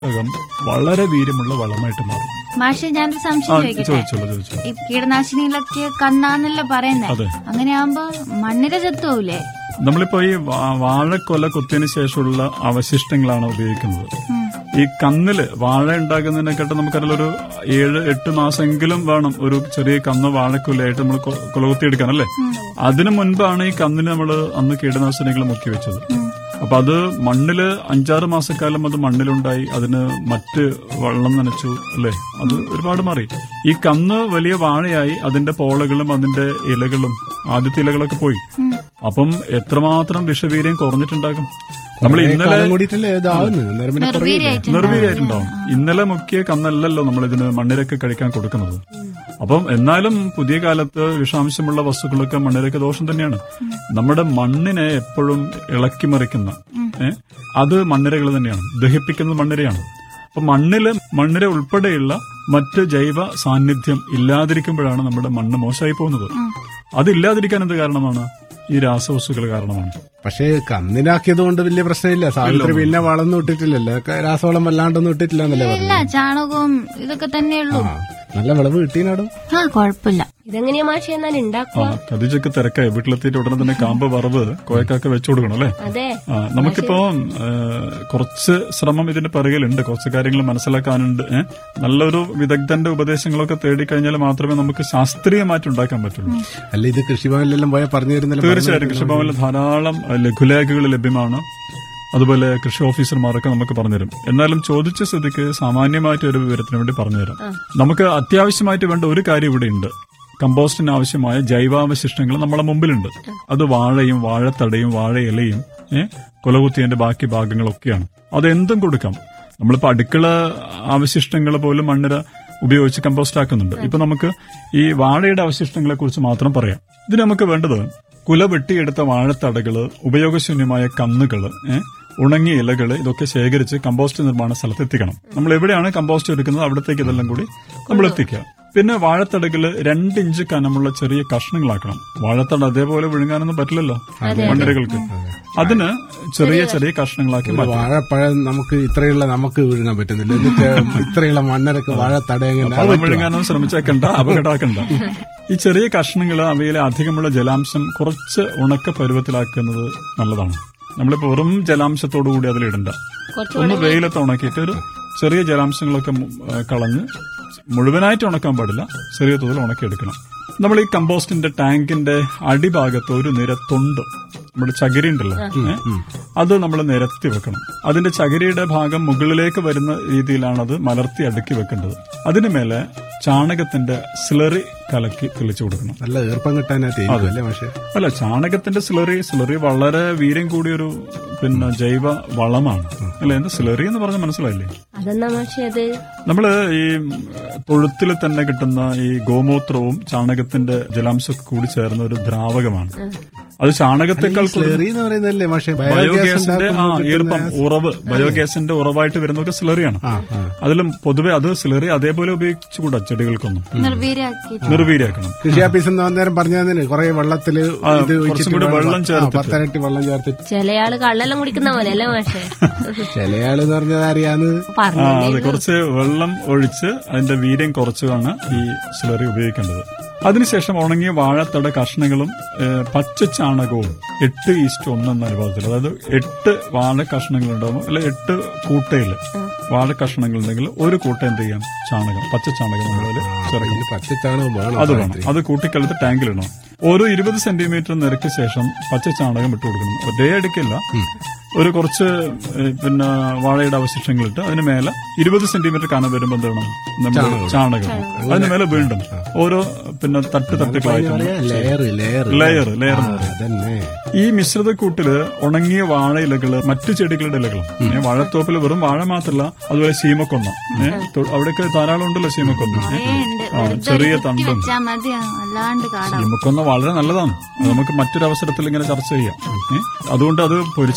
Come വളരെ വീര്യമുള്ള വളമായിട്ട് മാറും മാഷെ ഞാനൊരു ആ സംശയം ചോദിക്കട്ടെ ചോദിച്ചോളൂ ചോദിച്ചോളൂ ഈ കീടനാശിനികളൊക്കെ കണ്ണാന്നല്ലേ പറയുന്നത് അതെ അങ്ങനെയാകുമ്പോ മണ്ണിര ചത്തുപോവില്ലേ നമ്മളിപ്പോ ഈ വാ- വാഴക്കൊല കുത്തിയതിനു ശേഷമുള്ള അവശിഷ്ടങ്ങളാണ് ഉപയോഗിക്കുന്നത് ഉം. ഈ കന്നില് വാഴ ഉണ്ടാക്കുന്നതിനെക്കാട്ട് നമുക്കറിയാം ഒരു ഏഴ് എട്ട് മാസമെങ്കിലും വേണം ഒരു ചെറിയ കന്ന് വാഴക്കൊലയായിട്ട് നമ്മൾ കുലകുത്തിയെടുക്കാൻ അല്ലേ അതിനു മുൻപാണ് ഈ കന്നിന് നമ്മൾ അന്ന് കീടനാശിനികൾ മുക്കി വെച്ചത് ഉം. അപ്പൊ അത് മണ്ണില് അഞ്ചാറ് മാസക്കാലം അത് മണ്ണിലുണ്ടായി അതിന് മറ്റ് വെള്ളം നനച്ചു അല്ലേ അത് ഒരുപാട് മാറി ഈ കന്ന് വലിയ വാഴയായി അതിന്റെ പോളകളും അതിന്റെ ഇലകളും ആദ്യത്തെ ഇലകളൊക്കെ പോയി ഉം. അപ്പം എത്രമാത്രം വിഷവീര്യം കുറഞ്ഞിട്ടുണ്ടാകും നമ്മൾ ഇന്നലെ കാലം കൂടിയിട്ടല്ലേ ഇതാവുന്നത് അന്നേരം പിന്നെ കുറയില്ലേ? നിർവീര്യമായിട്ടുണ്ടാവും. നിർവീര്യമായിട്ടുണ്ടാവും ഇന്നലെ മുക്കിയ കന്നല്ലല്ലോ നമ്മൾ ഇതിന് മണ്ണിരൊക്കെ കഴിക്കാൻ കൊടുക്കുന്നത് അപ്പം എന്നാലും പുതിയ കാലത്ത് വിഷാംശമുള്ള വസ്തുക്കളൊക്കെ മണ്ണിരക്ക് ദോഷം തന്നെയാണ് നമ്മുടെ മണ്ണിനെ എപ്പോഴും ഇളക്കി മറിക്കുന്ന ഏ, അത് മണ്ണിരകൾ തന്നെയാണ് ദഹിപ്പിക്കുന്നത് മണ്ണിരയാണ് അപ്പൊ മണ്ണില് മണ്ണിര ഉൾപ്പെടെയുള്ള മറ്റ് ജൈവ സാന്നിധ്യം ഇല്ലാതിരിക്കുമ്പോഴാണ് നമ്മുടെ മണ്ണ് മോശമായി പോകുന്നത് അതില്ലാതിരിക്കാൻ എന്ത് കാരണമാണ് ഈ രാസവസ്തുക്കൾ കാരണമാണ് പക്ഷേ കന്നിനാക്കിയത് കൊണ്ട് വലിയ പ്രശ്നമില്ല സാവിത്രി പിന്നെ വളമൊന്നും ഇട്ടിട്ടില്ലല്ലോ ഒക്കെ രാസവളം വല്ലാണ്ടൊന്നും ഇട്ടിട്ടില്ല എന്നല്ലേ പറഞ്ഞു ഇല്ല ചാണകവും ഇതൊക്കെ തന്നെയുള്ളൂ ആ നല്ല വിളവ് കിട്ടീനാടും ആ കുഴപ്പമില്ല ഇതെങ്ങനെയാ മാഷി എന്നാൽ ആ ഉണ്ടാക്കുക കതിജൊക്കെ തിരക്കായി വീട്ടിലെത്തിയിട്ട് ഉടനെ തന്നെ കാമ്പ് വറവ് കോയക്കൊക്കെ വെച്ചു കൊടുക്കണം അല്ലേ അതെ ആ, നമുക്കിപ്പോ ഏ, കുറച്ച് ശ്രമം ഇതിന്റെ പിറകിലുണ്ട് കുറച്ച് കാര്യങ്ങൾ മനസ്സിലാക്കാനുണ്ട് ഏ? നല്ലൊരു വിദഗ്ധന്റെ ഉപദേശങ്ങളൊക്കെ തേടിക്കഴിഞ്ഞാൽ മാത്രമേ നമുക്ക് ശാസ്ത്രീയമായിട്ട് ഉണ്ടാക്കാൻ പറ്റുള്ളൂ അല്ല ഇത് കൃഷിഭവനിലെല്ലാം പോയാൽ പറഞ്ഞു തരുന്നല്ലോ തീർച്ചയായിട്ടും കൃഷിഭവനിൽ ധാരാളം ഏ, ലഘുലേഖകൾ ലഭ്യമാണ് അതുപോലെ കൃഷി ഓഫീസർമാരൊക്കെ നമുക്ക് പറഞ്ഞുതരും എന്നാലും ചോദിച്ച സ്ഥിതിക്ക് സാമാന്യമായിട്ട് ഒരു വിവരത്തിന് വേണ്ടി പറഞ്ഞുതരാം നമുക്ക് അത്യാവശ്യമായിട്ട് വേണ്ട ഒരു കാര്യം ഇവിടെ ഉണ്ട് കമ്പോസ്റ്റിന് ആവശ്യമായ ജൈവാവശിഷ്ടങ്ങൾ നമ്മളെ മുമ്പിലുണ്ട് അത് വാഴയും വാഴത്തടയും വാഴയിലയും ഏഹ് കൊലകുത്തിയതിന്റെ ബാക്കി ഭാഗങ്ങളൊക്കെയാണ് അത് എന്തും കൊടുക്കാം നമ്മളിപ്പോ അടുക്കള അവശിഷ്ടങ്ങൾ പോലും മണ്ണിര ഉപയോഗിച്ച് കമ്പോസ്റ്റ് ആക്കുന്നുണ്ട് ഇപ്പൊ നമുക്ക് ഈ വാഴയുടെ അവശിഷ്ടങ്ങളെ കുറിച്ച് മാത്രം പറയാം ഇതിന് നമുക്ക് വേണ്ടത് കുല വെട്ടിയെടുത്ത വാഴത്തടകള് ഉപയോഗശൂന്യമായ കന്നുകള് ഏഹ് ഉണങ്ങിയ ഇലകള് ഇതൊക്കെ ശേഖരിച്ച് കമ്പോസ്റ്റ് നിർമ്മാണ സ്ഥലത്ത് എത്തിക്കണം നമ്മൾ എവിടെയാണ് കമ്പോസ്റ്റ് എടുക്കുന്നത് അവിടത്തേക്ക് ഇതെല്ലാം കൂടി നമ്മൾ എത്തിക്കുക പിന്നെ വാഴത്തടകള് രണ്ട് ഇഞ്ച് കനമുള്ള ചെറിയ കഷ്ണങ്ങളാക്കണം വാഴത്തട അതേപോലെ വിഴുങ്ങാനൊന്നും പറ്റില്ലല്ലോ മണ്ണിരകൾക്ക് അതിന് ചെറിയ ചെറിയ കഷ്ണങ്ങളാക്കി മാറ്റണം വാഴപ്പഴം നമുക്ക് ഇത്രയുള്ള നമുക്ക് വിഴുങ്ങാൻ പറ്റുന്നില്ല എന്നിട്ട് ഇത്രയുള്ള മണ്ണരക്ക് വാഴ തടയെങ്ങനെ പഴം വിഴുങ്ങാനൊന്നും ശ്രമിച്ചേക്കണ്ട അപകടാക്കണ്ട ഈ ചെറിയ കഷ്ണങ്ങൾ അവയിലെ അധികമുള്ള ജലാംശം കുറച്ച് ഉണക്ക പരുവത്തിലാക്കുന്നത് നല്ലതാണ് നമ്മളിപ്പോ വെറും ജലാംശത്തോടു കൂടി അതിലിടണ്ട ഒന്ന് വെയിലത്ത് ഉണക്കിയിട്ട് ഒരു ചെറിയ ജലാംശങ്ങളൊക്കെ മു- ആ, കളഞ്ഞ് മുഴുവനായിട്ട് ഉണക്കാൻ പാടില്ല ചെറിയ തോതിൽ ഉണക്കിയെടുക്കണം നമ്മൾ ഈ കമ്പോസ്റ്റിന്റെ ടാങ്കിന്റെ അടിഭാഗത്ത് ഒരു നിര തൊണ്ട് നമ്മുടെ ചകിരി ഉണ്ടല്ലോ ഏ? അത് നമ്മൾ നിരത്തി വെക്കണം അതിന്റെ ചകിരിയുടെ ഭാഗം മുകളിലേക്ക് വരുന്ന രീതിയിലാണ് അത് മലർത്തി അടുക്കി വെക്കേണ്ടത് അതിന് മേലെ ചാണകത്തിന്റെ സ്ലറി കലക്കി തെളിച്ചു കൊടുക്കണം നല്ല ഈർപ്പം കിട്ടാനായിട്ട് അല്ലേ പക്ഷേ അല്ല ചാണകത്തിന്റെ സ്ലറി സ്ലറി വളരെ വീര്യം കൂടിയൊരു പിന്നെ ജൈവ വളമാണ് അല്ലെ എന്താ സ്ലറി എന്ന് പറഞ്ഞാൽ മനസ്സിലായില്ലേ അതെന്നാ മാഷി അത് നമ്മള് ഈ തൊഴുത്തിൽ തന്നെ കിട്ടുന്ന ഈ ഗോമൂത്രവും ചാണകത്തിന്റെ ജലാംശമൊക്കെ കൂടി ചേർന്ന ഒരു ദ്രാവകമാണ് അത് ചാണകത്തെക്കാൾ കൂടുതൽ സ്ലെറി എന്ന് പറയുന്നതല്ലേ പക്ഷേ ബയോഗ്യാസിന്റെ ആ ഉണ്ടാക്കുമ്പോൾ ഈർപ്പം ഉറവ് ബയോഗ്യാസിന്റെ ഉറവായിട്ട് വരുന്നതൊക്കെ സ്ലറിയാണ് ആ, ആ. അതിലും പൊതുവെ അത് സ്ലറി അതേപോലെ ഉപയോഗിച്ചുകൂടാ ചെടികൾക്കൊന്നും നിർവീര്യമാക്കി നിർവീര്യാക്കണം കൃഷി ഓഫീസിൽ നിന്ന് അന്നേരം പറഞ്ഞു തന്നെ കുറെ വെള്ളത്തില് ആ, ഇത് കുറച്ചും ഒഴിച്ചിട്ട് കൂടി വെള്ളം ആ, ചേർത്തിട്ട്. പത്തരട്ടി വെള്ളം ചേർത്തിട്ട് ചില ആള് കള്ളെല്ലാം കുടിക്കുന്ന പോലെ അല്ലേ മാഷേ ചിലയാള് എന്ന് പറഞ്ഞത് അറിയാന്ന് ആ പറഞ്ഞു അതെ കുറച്ച് വെള്ളം ഒഴിച്ച് അതിന്റെ വീര്യം കുറച്ചാണ് ഈ സ്ലറി ഉപയോഗിക്കേണ്ടത് അതിനുശേഷം ഉണങ്ങിയ വാഴത്തട കഷ്ണങ്ങളും ഏഹ്, പച്ച ചാണകവും എട്ട് ഈസ്റ്റ് ഒന്ന് എന്ന അനുപാതത്തിൽ അതായത് എട്ട് വാഴ കഷ്ണങ്ങൾ ഉണ്ടാവും അല്ല എട്ട് കൂട്ടയില് വാഴ കഷ്ണങ്ങൾ ഉണ്ടെങ്കിൽ ഒരു കൂട്ട എന്ത് ചെയ്യാം ചാണകം പച്ച ചാണകം നമ്മളതിൽ ചേർക്കണം ഇത് പച്ചച്ചാണകം വേണം അത് വേണം അത് കൂട്ടിക്കലത്ത് ടാങ്കിലിടണം ഓരോ ഇരുപത് സെന്റിമീറ്റർ നിരക്ക് ശേഷം പച്ച ചാണകം ഇട്ട് കൊടുക്കണം ഒരേ അടുക്കില്ല ഒരു കുറച്ച് ഏഹ്, പിന്നെ വാഴയുടെ അവശിഷ്ടങ്ങളിട്ട് അതിന് മേലെ ഇരുപത് സെന്റിമീറ്റർ കാണാൻ വരുമ്പോൾ എന്ത് വേണം നമ്മൾ ചാണകം അതിന് മേലെ വീണ്ടും ഓരോ പിന്നെ തട്ട് തട്ടുകളായിട്ട് ലെയർ ലെയർ ലെയർ ലെയർ അതന്നെ ഈ മിശ്രിതക്കൂട്ടില് ഉണങ്ങിയ വാഴയിലകള് മറ്റു ചെടികളുടെ ഇലകളും ഏ, വാഴത്തോപ്പിൽ വെറും വാഴ മാത്രമല്ല അതുപോലെ ശീമക്കൊന്ന ഏ, തൊ- അവിടെയൊക്കെ ധാരാളം ഉണ്ടല്ലോ ശീമക്കൊന്ന ഏ? ഉണ്ട് ആ, ചെറിയ തണ്ടും വെച്ചാ മതി അല്ലാണ്ട് കാണാം ശീമക്കൊന്ന വളരെ നല്ലതാണ് അത് നമുക്ക് മറ്റൊരു അവസരത്തിൽ ഇങ്ങനെ ചർച്ച ചെയ്യാം ഏ? അതുകൊണ്ട് അത് പൊരിച്ചു കളയുന്ന വേണ്ട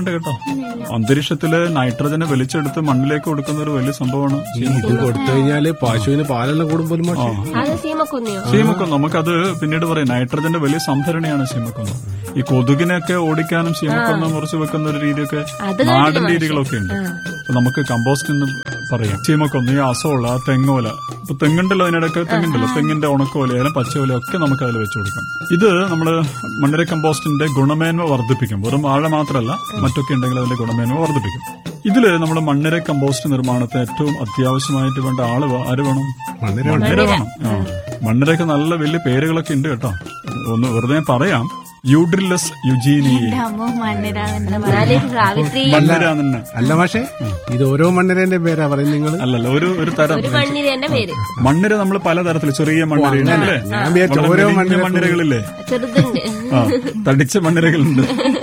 വേണ്ട കേട്ടോ അന്തരീക്ഷത്തില് നൈട്രജനെ വലിച്ചെടുത്ത് മണ്ണിലേക്ക് കൊടുക്കുന്ന ഒരു വലിയ സംഭവമാണ് ഇത് കൊടുത്തു കഴിഞ്ഞാല് പശുവിന് പാലെല്ലാം കൂടുമ്പോലും മാഷെ അത് സീമക്കൊന്നിയോ സീമക്കൊന്ന് നമുക്കത് പിന്നീട് പറയാം നൈട്രജന്റെ വലിയ സംഭരണിയാണ് സീമക്കൊന്ന് ഈ കൊതുകിനൊക്കെ ഓടിക്കാനും സീമക്കൊന്ന് മുറിച്ച് വെക്കുന്ന ഒരു രീതിയൊക്കെ അത് നാടൻ രീതികളൊക്കെ ഉണ്ട് അപ്പൊ നമുക്ക് കമ്പോസ്റ്റ് എന്ന് പറയാം ചീമക്കൊന്ന് ഈ അസോള തെങ്ങോല ഇപ്പൊ തെങ്ങുണ്ടല്ലോ അതിനിടയ്ക്ക് തെങ്ങുണ്ടല്ലോ തെങ്ങിന്റെ ഉണക്കോല ആയാലും പച്ചോല ഒക്കെ നമുക്ക് അതിൽ വെച്ച് കൊടുക്കാം ഇത് നമ്മള് മണ്ണിര കമ്പോസ്റ്റിന്റെ ഗുണമേന്മ വർദ്ധിപ്പിക്കും വെറും വാഴ മാത്രമല്ല മറ്റൊക്കെ ഉണ്ടെങ്കിൽ അതിന്റെ ഗുണമേന്മ വർദ്ധിപ്പിക്കും ഇതില് നമ്മുടെ മണ്ണിര കമ്പോസ്റ്റ് നിർമ്മാണത്തിന് ഏറ്റവും അത്യാവശ്യമായിട്ട് വേണ്ട ആള് വേ- ആര് വേണം മണ്ണിര മണ്ണിര വേണം ആ. മണ്ണിരക്ക് നല്ല വലിയ പേരുകളൊക്കെ ഉണ്ട് കേട്ടോ ഒന്ന് വെറുതെ പറയാം യൂഡ്രില്ലസ് യുജീനി എന്റെ അമ്മ മണ്ണിരാവെന്ന് എന്നാല് സാവിത്രി മണ്ണിര തന്നെ അല്ല മാഷെ ഇത് ഓരോ മണ്ണിരന്റെ പേരാ പറയുന്നത് നിങ്ങൾ അല്ലല്ല ഒരു ഒരു തരം ഒരു മണ്ണിരന്റെ പേര് മണ്ണിര നമ്മൾ പലതരത്തിൽ ചെറിയ മണ്ണിര അല്ലേ ഞാൻ വിചാരിച്ചു വളരെ ഓരോ മെലിഞ്ഞ മണ്ണിര മണ്ണിരകളില്ലേ ചെറുതുണ്ട് ആ തടിച്ച മണ്ണിരകളുണ്ട്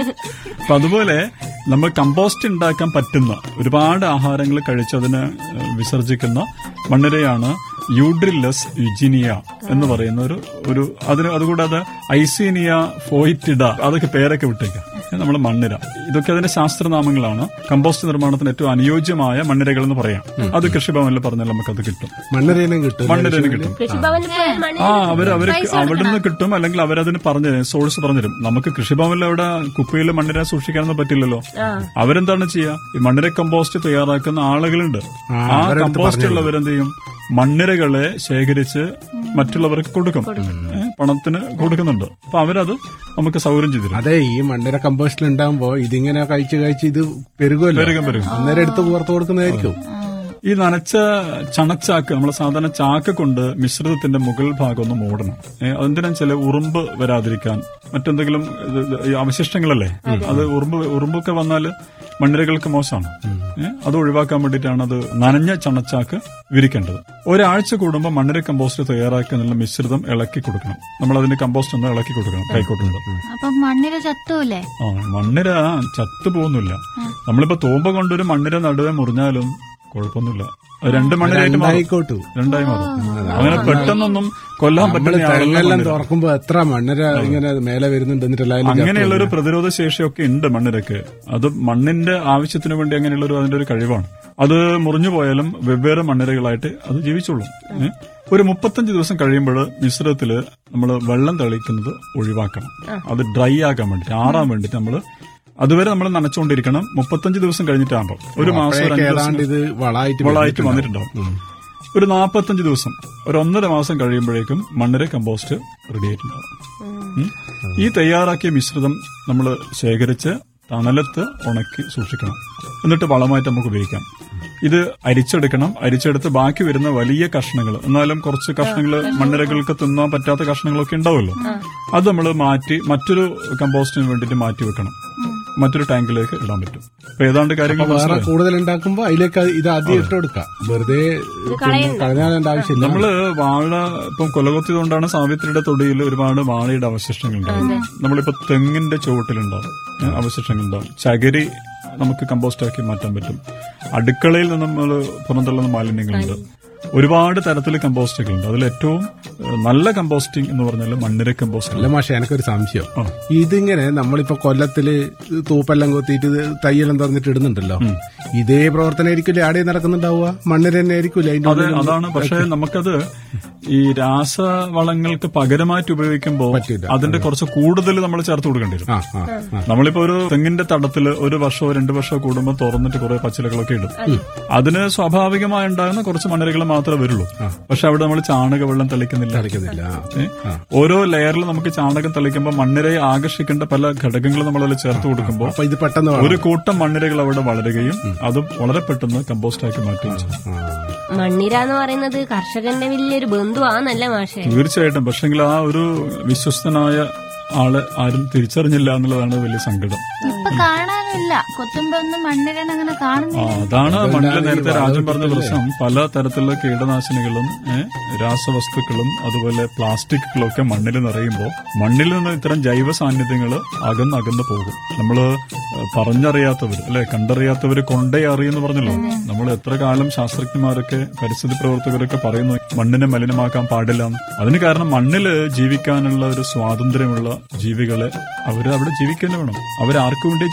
അപ്പൊ അതുപോലെ നമ്മൾ കമ്പോസ്റ്റ് ഉണ്ടാക്കാൻ പറ്റുന്ന ഒരുപാട് ആഹാരങ്ങൾ കഴിച്ചതിന് വിസർജിക്കുന്ന മണ്ണിരയാണ് യൂഡ്രില്ലസ് യുജിനിയ എന്ന് പറയുന്ന ഒരു ഒരു അതിന് അതുകൂടാതെ ഐസീനിയ ഫോയിറ്റിഡ അതൊക്കെ പേരൊക്കെ വിട്ടേക്കാം നമ്മൾ മണ്ണിര ഇതൊക്കെ അതിന്റെ ശാസ്ത്രനാമങ്ങളാണ് കമ്പോസ്റ്റ് നിർമ്മാണത്തിന് ഏറ്റവും അനുയോജ്യമായ മണ്ണിരകൾ എന്ന് പറയാം അത് കൃഷിഭവനിൽ പറഞ്ഞാൽ നമുക്കത് കിട്ടും മണ്ണിരനും കിട്ടും മണ്ണിരന് കിട്ടും കൃഷിഭവനിൽ പോയാൽ മണ്ണിര ആ അവര് അവര് അവിടുന്ന് കിട്ടും അല്ലെങ്കിൽ അവരതിന് പറഞ്ഞു സോഴ്സ് പറഞ്ഞുതരും നമുക്ക് കൃഷിഭവനിൽ അവിടെ കുപ്പിയിൽ മണ്ണിര സൂക്ഷിക്കാനൊന്നും പറ്റില്ലല്ലോ അവരെന്താണ് ചെയ്യുക ഈ മണ്ണിര കമ്പോസ്റ്റ് തയ്യാറാക്കുന്ന ആളുകളുണ്ട് ആ കമ്പോസ്റ്റ് ഉള്ളവരെന്ത് ചെയ്യും മണ്ണിരകളെ ശേഖരിച്ച് മറ്റുള്ളവർക്ക് കൊടുക്കും ഏ, പണത്തിന് കൊടുക്കുന്നുണ്ട് അപ്പൊ അവരത് നമുക്ക് സൗകര്യം ചെയ്തു തരും അതെ ഈ മണ്ണിര കമ്പോസ്റ്റിൽ ഉണ്ടാകുമ്പോ ഇതിങ്ങനെ കഴിച്ച് കഴിച്ച് ഇത് പെരുകുമല്ലോ പെരുകും, പെരുകും. അന്നേരം എടുത്ത് പുറത്ത് കൊടുക്കുന്നതായിരിക്കും ഈ നനച്ച ചണച്ചാക്ക് നമ്മൾ സാധാരണ ചാക്ക് കൊണ്ട് മിശ്രിതത്തിന്റെ മുകൾ ഭാഗം ഒന്ന് മൂടണം ഏ, അതെന്തിനാ ചില ഉറുമ്പ് വരാതിരിക്കാൻ മറ്റെന്തെങ്കിലും ഇത് ഇത് ഈ അവശിഷ്ടങ്ങളല്ലേ അത് ഉറുമ്പ് ഉറുമ്പൊക്കെ വന്നാൽ മണ്ണിരകൾക്ക് മോശമാണ് ഏ, അത് ഒഴിവാക്കാൻ വേണ്ടിയിട്ടാണ് അത് നനഞ്ഞ ചണച്ചാക്ക് വിരിക്കേണ്ടത് ഒരാഴ്ച കൂടുമ്പോൾ മണ്ണിര കമ്പോസ്റ്റ് തയ്യാറാക്കാനുള്ള മിശ്രിതം ഇളക്കി കൊടുക്കണം നമ്മൾ അതിന്റെ കമ്പോസ്റ്റ് ഒന്ന് ഇളക്കി കൊടുക്കണം കൈക്കോട്ടുണ്ട് അപ്പൊ മണ്ണിര ചത്തൂലേ ആ മണ്ണിര ചത്തു പോകുന്നില്ല നമ്മളിപ്പോ തൂമ്പ കൊണ്ടൊരു മണ്ണിര നടുവെ മുറിഞ്ഞാലും കുഴപ്പമൊന്നുമില്ല അത് രണ്ട് മണ്ണിരായിട്ട് മാറും ആയിക്കോട്ടു രണ്ടായി മാറും അങ്ങനെ പെട്ടെന്നൊന്നും കൊല്ലാൻ നമ്മള് പറ്റുന്ന ആളല്ല തെങ്ങെല്ലാം മണ്ണിര. തുറക്കുമ്പോ എത്ര മണ്ണിര ഇങ്ങനെ മേലെ വരുന്നുണ്ട് എന്നിട്ടല്ല അതിന് അങ്ങനെയുള്ള ഒരു പ്രതിരോധ ശേഷിയൊക്കെ ഉണ്ട് മണ്ണിരക്ക് അത് മണ്ണിന്റെ ആവശ്യത്തിന് വേണ്ടി അങ്ങനെയുള്ള ഒരു അതിന്റെ ഒരു കഴിവാണ് അത് മുറിഞ്ഞു പോയാലും വെവ്വേറെ മണ്ണിരകളായിട്ട് അത് ജീവിച്ചോളും ഏ? ഒരു മുപ്പത്തഞ്ച് ദിവസം കഴിയുമ്പോൾ മിശ്രിതത്തില് നമ്മൾ വെള്ളം തളിക്കുന്നത് ഒഴിവാക്കണം അത് ഡ്രൈ ആക്കാൻ വേണ്ടിട്ട് ആറാൻ വേണ്ടിട്ട് നമ്മൾ അതുവരെ നമ്മൾ നനച്ചുകൊണ്ടിരിക്കണം മുപ്പത്തഞ്ച് ദിവസം കഴിഞ്ഞിട്ടാകുമ്പോൾ ഒരു മാസം ഒരു അപ്പോഴേക്ക് അഞ്ച് ദിവസം ഏതാണ്ട് ഇത് വളായിട്ട് വളമായിട്ട് വന്നിട്ടുണ്ടാവും ഒരു നാൽപ്പത്തഞ്ച് ദിവസം ഒരു ഒന്നര മാസം കഴിയുമ്പോഴേക്കും മണ്ണിര കമ്പോസ്റ്റ് റെഡി ആയിട്ടുണ്ടാവും ഉം. ഈ തയ്യാറാക്കിയ മിശ്രിതം നമ്മൾ ശേഖരിച്ച് തണലത്ത് ഉണക്കി സൂക്ഷിക്കണം എന്നിട്ട് വളമായിട്ട് നമുക്ക് ഉപയോഗിക്കാം ഇത് അരിച്ചെടുക്കണം അരിച്ചെടുത്ത് ബാക്കി വരുന്ന വലിയ കഷ്ണങ്ങൾ എന്നാലും കുറച്ച് കഷ്ണങ്ങൾ മണ്ണിരകൾക്ക് തിന്നാൻ പറ്റാത്ത കഷ്ണങ്ങളൊക്കെ ഉണ്ടാവുമല്ലോ അത് നമ്മൾ മാറ്റി മറ്റൊരു കമ്പോസ്റ്റിന് വേണ്ടിയിട്ട് മാറ്റി വെക്കണം മറ്റൊരു ടാങ്കിലേക്ക് ഇടാൻ പറ്റും അപ്പൊ ഏതാണ്ട് കാര്യങ്ങൾ വേറെ മനസ്സിലായോ? കൂടുതൽ ഉണ്ടാക്കുമ്പോ അതിലേക്ക് അത് ഇത് ആദ്യം ഇട്ട് കൊടുക്കാം വെറുതെ കളഞ്ഞാലേണ്ട ആവശ്യമില്ല നമ്മള് വാഴ ഇപ്പം കൊലകൊത്തിയതുകൊണ്ടാണ് സാവിത്രിയുടെ തൊടിയിൽ ഒരുപാട് വാഴയുടെ അവശിഷ്ടങ്ങൾ ഉണ്ടാവും നമ്മളിപ്പോ തെങ്ങിന്റെ ചുവട്ടിലുണ്ടാവും ഏ, അവശിഷ്ടങ്ങൾ ഉണ്ടാവും ചകിരി നമുക്ക് കമ്പോസ്റ്റ് ആക്കി മാറ്റാൻ പറ്റും അടുക്കളയിൽ നിന്ന് നമ്മൾ പുറന്തള്ളുന്ന മാലിന്യങ്ങളുണ്ട് ഒരുപാട് തരത്തിൽ കമ്പോസ്റ്റുകളുണ്ട് അതിൽ ഏറ്റവും ഏ, നല്ല കമ്പോസ്റ്റിംഗ് എന്ന് പറഞ്ഞാൽ മണ്ണിര കമ്പോസ്റ്റ് അല്ല മാഷെ എനക്കൊരു സംശയം ആ. ഇതിങ്ങനെ നമ്മളിപ്പോ കൊല്ലത്തില് തൂപ്പെല്ലാം കൊത്തിയിട്ട് ഇത് തയ്യെല്ലാം തുറന്നിട്ട് ഇടുന്നുണ്ടല്ലോ ഇതേ പ്രവർത്തനമായിരിക്കില്ലേ ആടെ നടക്കുന്നുണ്ടാവുക മണ്ണിര തന്നെ ആയിരിക്കില്ലേ അതിന്റെ അതെ ഉള്ളിൽ അതാണ് പക്ഷെ നമുക്കത് ഈ രാസവളങ്ങൾക്ക് പകരമായിട്ട് ഉപയോഗിക്കുമ്പോൾ പറ്റില്ല. അതിന്റെ കുറച്ച് കൂടുതൽ നമ്മൾ ചേർത്ത് കൊടുക്കേണ്ടി വരും ആ ആ ആ. നമ്മളിപ്പോ ഒരു തെങ്ങിന്റെ തടത്തിൽ ഒരു വർഷമോ രണ്ടു വർഷമോ കൂടുമ്പോൾ തുറന്നിട്ട് കുറെ പച്ചിലകളൊക്കെ ഇടും അതിന് സ്വാഭാവികമായി ഉണ്ടാകുന്ന കുറച്ച് മണ്ണിരകൾ മാത്രമേ വരുള്ളൂ പക്ഷെ അവിടെ നമ്മൾ ചാണക വെള്ളം തളിക്കുന്നില്ല കളിക്കുന്നില്ല ആ. ഏ? ഓരോ ലെയറിൽ നമുക്ക് ചാണകം തളിക്കുമ്പോൾ മണ്ണിരയെ ആകർഷിക്കേണ്ട പല ഘടകങ്ങളും നമ്മൾ അതിൽ ചേർത്ത് കൊടുക്കുമ്പോൾ അപ്പൊ ഇത് പെട്ടെന്ന് ഒരു കൂട്ടം മണ്ണിരകൾ അവിടെ വളരുകയും അത് വളരെ പെട്ടെന്ന് കമ്പോസ്റ്റ് ആക്കി മാറ്റുകയും ചെയ്യും മണ്ണിര എന്ന് പറയുന്നത് കർഷകന്റെ വലിയൊരു ബന്ധുവാന്നല്ലേ മാഷെ തീർച്ചയായിട്ടും പക്ഷെങ്കിൽ ആ ഒരു വിശ്വസ്തനായ ആളെ ആരും തിരിച്ചറിഞ്ഞില്ല എന്നുള്ളതാണ് വലിയ സങ്കടം ഇപ്പൊ കാണാനില്ല കൊത്തുമ്പോ ഒന്നും മണ്ണിരൻ അങ്ങനെ ആ, കാണുന്നില്ല അതാണ് മണ്ണിൽ നേരത്തെ രാജ്യം പറഞ്ഞ പ്രശ്നം പല തരത്തിലുള്ള കീടനാശിനികളും ഏ, രാസവസ്തുക്കളും അതുപോലെ പ്ലാസ്റ്റിക്കുകളൊക്കെ മണ്ണിൽ നിറയുമ്പോൾ മണ്ണിൽ നിന്ന് ഇത്തരം ജൈവ സാന്നിധ്യങ്ങൾ അകന്ന് അകന്ന് പോകും നമ്മള് പറഞ്ഞറിയാത്തവർ അല്ലെ കണ്ടറിയാത്തവർ കൊണ്ടേ അറിയെന്ന് പറഞ്ഞല്ലോ നമ്മൾ എത്ര കാലം ശാസ്ത്രജ്ഞന്മാരൊക്കെ പരിസ്ഥിതി പ്രവർത്തകരൊക്കെ പറയുന്നു മണ്ണിനെ മലിനമാക്കാൻ പാടില്ല എന്ന്. അതിന് കാരണം മണ്ണില് ജീവിക്കാനുള്ള ഒരു സ്വാതന്ത്ര്യമുള്ള ജീവികളെ അവര് അവിടെ ജീവിക്കാൻ വേണം അവരാർക്കു വേണ്ടി ജീവിക്കുന്നു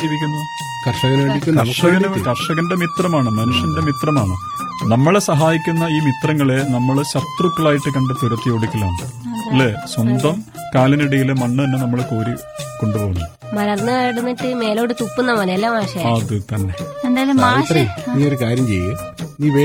കർഷകന് വേണ്ടിയിട്ട് നമുക്ക് കർഷകന് വേണ്ടിയിട്ട്. കർഷകന്റെ മിത്രമാണ് മനുഷ്യന്റെ മിത്രമാണ് നമ്മളെ സഹായിക്കുന്ന ഈ മിത്രങ്ങളെ നമ്മൾ ശത്രുക്കളായിട്ട് കണ്ട് തുരത്തി ഓടിക്കലാണ് അല്ലേ സ്വന്തം കാലിനടിയിലെ മണ്ണ് തന്നെ നമ്മൾ കോരി കൊണ്ടുപോകുന്നു മലർന്ന് കിടന്നിട്ട് മേലോട്ട് തുപ്പുന്ന പോലെ അല്ല മാഷേ അത് തന്നെ എന്തായാലും മാഷ് സാവിത്രി നീ ഒരു കാര്യം ചെയ്യ് നീ